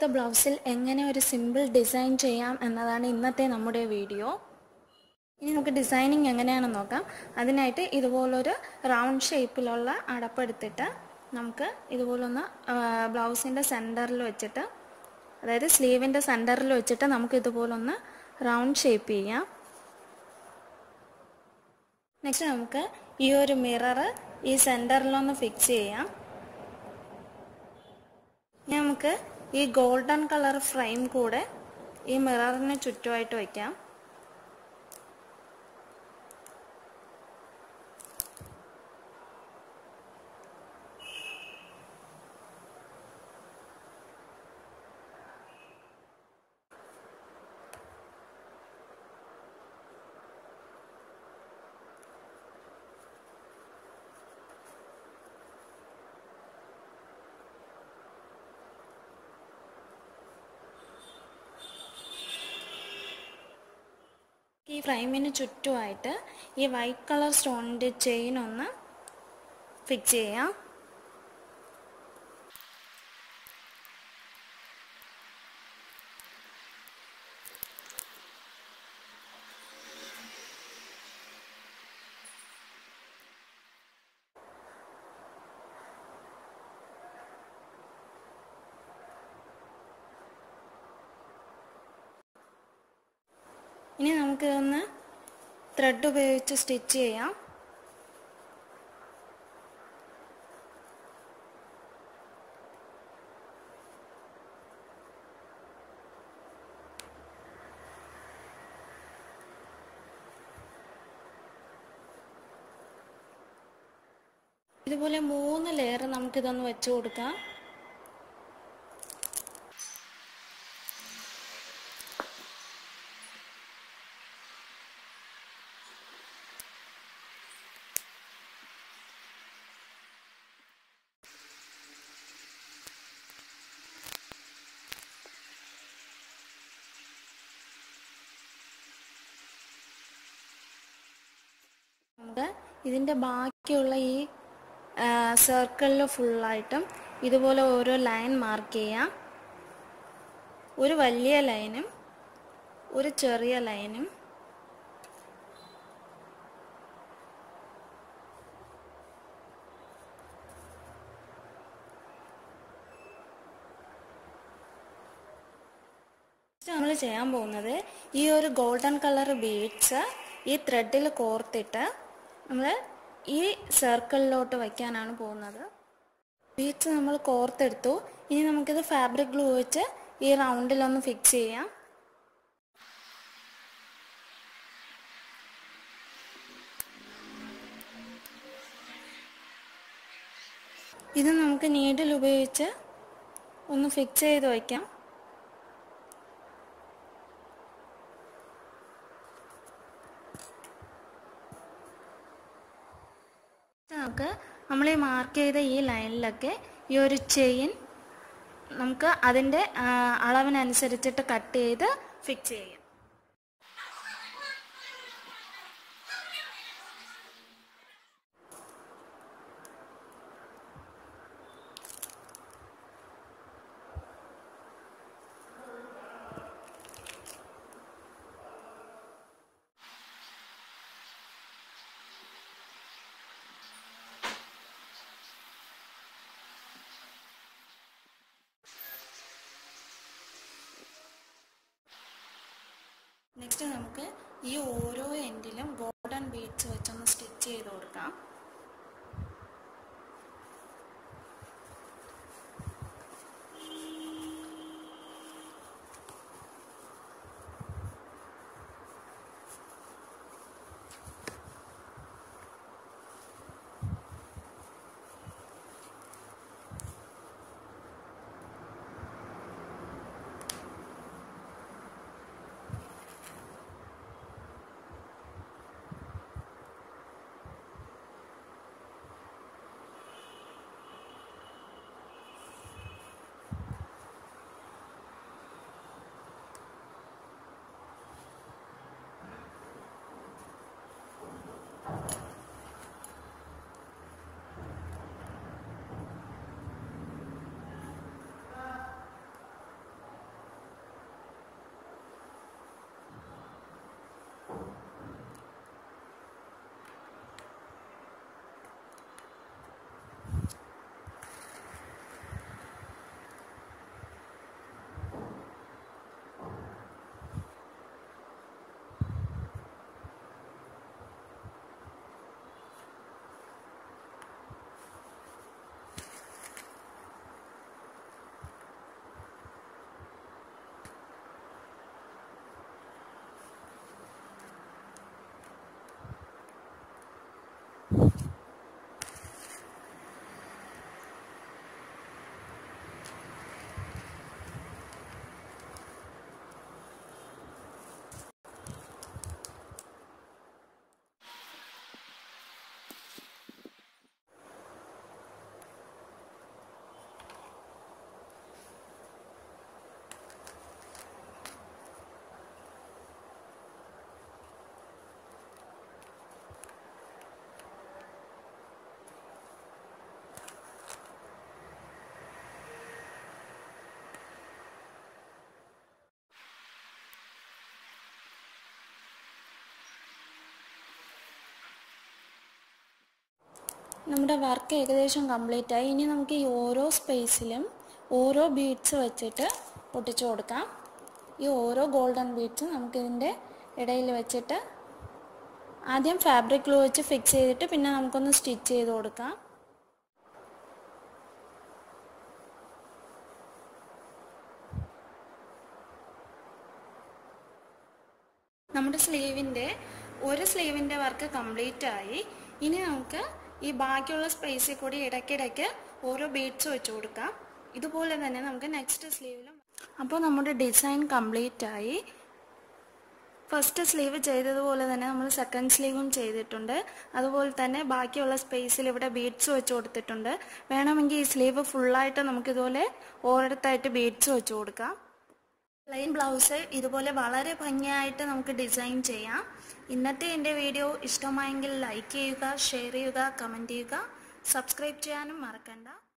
ചെയ്ത ബ്ലൗസിൽ എങ്ങനെ ഒരു സിമ്പിൾ ഡിസൈൻ ചെയ്യാം എന്നതാണ് ഇന്നത്തെ നമ്മുടെ വീഡിയോ ഇനി നമുക്ക് ഡിസൈനിങ് എങ്ങനെയാണെന്ന് നോക്കാം അതിനായിട്ട് ഇതുപോലൊരു റൗണ്ട് ഷേപ്പിലുള്ള അടപ്പെടുത്തിട്ട് നമുക്ക് ഇതുപോലൊന്ന് ബ്ലൗസിൻ്റെ സെൻറ്ററിൽ വെച്ചിട്ട് അതായത് സ്ലീവിൻ്റെ സെൻറ്ററിൽ വെച്ചിട്ട് നമുക്ക് ഇതുപോലൊന്ന് റൗണ്ട് ഷേപ്പ് ചെയ്യാം നെക്സ്റ്റ് നമുക്ക് ഈ ഒരു മിറർ ഈ സെൻറ്ററിലൊന്ന് ഫിക്സ് ചെയ്യാം ഇനി നമുക്ക് ഈ ഗോൾഡൻ കളർ ഫ്രെയിം കൂടെ ഈ മിററിന് ചുറ്റുമായിട്ട് വയ്ക്കാം ഈ ഫ്രെയിമിന് ചുറ്റുമായിട്ട് ഈ വൈറ്റ് കളർ സ്റ്റോണിൻ്റെ ചെയിൻ ഒന്ന് ഫിക്സ് ചെയ്യാം ഇനി നമുക്ക് ഇതൊന്ന് ത്രെഡ് ഉപയോഗിച്ച് സ്റ്റിച്ച് ചെയ്യാം ഇതുപോലെ മൂന്ന് ലെയർ നമുക്കിതൊന്ന് വെച്ച് കൊടുക്കാം നമുക്ക് ഇതിൻ്റെ ബാക്കിയുള്ള ഈ സർക്കിളിൽ ഫുള്ളായിട്ടും ഇതുപോലെ ഓരോ ലൈൻ മാർക്ക് ചെയ്യാം ഒരു വലിയ ലൈനും ഒരു ചെറിയ ലൈനും നമ്മൾ ചെയ്യാൻ പോകുന്നത് ഈ ഒരു ഗോൾഡൻ കളർ ബീഡ്സ് ഈ ത്രെഡിൽ കോർത്തിട്ട് നമ്മൾ ഈ സർക്കിളിലോട്ട് വയ്ക്കാനാണ് പോകുന്നത് ബീഡ്സ് നമ്മൾ കോർത്തെടുത്തു ഇനി നമുക്കിത് ഫാബ്രിക് ഗ്ലൂ വെച്ച് ഈ റൗണ്ടിലൊന്ന് ഫിക്സ് ചെയ്യാം ഇത് നമുക്ക് നീഡിൽ ഉപയോഗിച്ച് ഒന്ന് ഫിക്സ് ചെയ്ത് വയ്ക്കാം നമുക്ക് നമ്മൾ ഈ മാർക്ക് ചെയ്ത ഈ ലൈനിലൊക്കെ ഈ ഒരു ചെയിൻ നമുക്ക് അതിൻ്റെ അളവിനനുസരിച്ചിട്ട് കട്ട് ചെയ്ത് ഫിക്സ് ചെയ്യാം നെക്സ്റ്റ് നമുക്ക് ഈ ഓരോ എൻഡിലും ഗോൾഡൻ ബീഡ്സ് വെച്ചൊന്ന് സ്റ്റിച്ച് ചെയ്ത് കൊടുക്കാം നമ്മുടെ വർക്ക് ഏകദേശം കംപ്ലീറ്റ് ആയി ഇനി നമുക്ക് ഈ ഓരോ സ്പേസിലും ഓരോ ബീഡ്സ് വെച്ചിട്ട് ഒട്ടിച്ചു കൊടുക്കാം ഈ ഓരോ ഗോൾഡൻ ബീഡ്സും നമുക്കിതിൻ്റെ ഇടയിൽ വെച്ചിട്ട് ആദ്യം ഫാബ്രിക് ഗ്ലൂ വെച്ച് ഫിക്സ് ചെയ്തിട്ട് പിന്നെ നമുക്കൊന്ന് സ്റ്റിച്ച് ചെയ്ത് കൊടുക്കാം നമ്മുടെ സ്ലീവിൻ്റെ ഒരു സ്ലീവിൻ്റെ വർക്ക് കംപ്ലീറ്റ് ആയി ഇനി നമുക്ക് ഈ ബാക്കിയുള്ള സ്പേസിൽ കൂടി ഇടയ്ക്കിടയ്ക്ക് ഓരോ ബീഡ്സ് വെച്ച് കൊടുക്കാം ഇതുപോലെ തന്നെ നമുക്ക് നെക്സ്റ്റ് സ്ലീവിലും അപ്പോൾ നമ്മുടെ ഡിസൈൻ കംപ്ലീറ്റ് ആയി ഫസ്റ്റ് സ്ലീവ് ചെയ്തതുപോലെ തന്നെ നമ്മൾ സെക്കൻഡ് സ്ലീവും ചെയ്തിട്ടുണ്ട് അതുപോലെ തന്നെ ബാക്കിയുള്ള സ്പേസിൽ ഇവിടെ ബീഡ്സ് വെച്ച് കൊടുത്തിട്ടുണ്ട് വേണമെങ്കിൽ ഈ സ്ലീവ് ഫുള്ളായിട്ട് നമുക്കിതുപോലെ ഓരോരുത്തായിട്ട് ബീഡ്സ് വെച്ച് കൊടുക്കാം പ്ലെയിൻ ബ്ലൗസ് ഇതുപോലെ വളരെ ഭംഗിയായിട്ട് നമുക്ക് ഡിസൈൻ ചെയ്യാം ഇന്നത്തെ എൻ്റെ വീഡിയോ ഇഷ്ടമായെങ്കിൽ ലൈക്ക് ചെയ്യുക ഷെയർ ചെയ്യുക കമൻറ്റ് ചെയ്യുക സബ്സ്ക്രൈബ് ചെയ്യാനും മറക്കണ്ട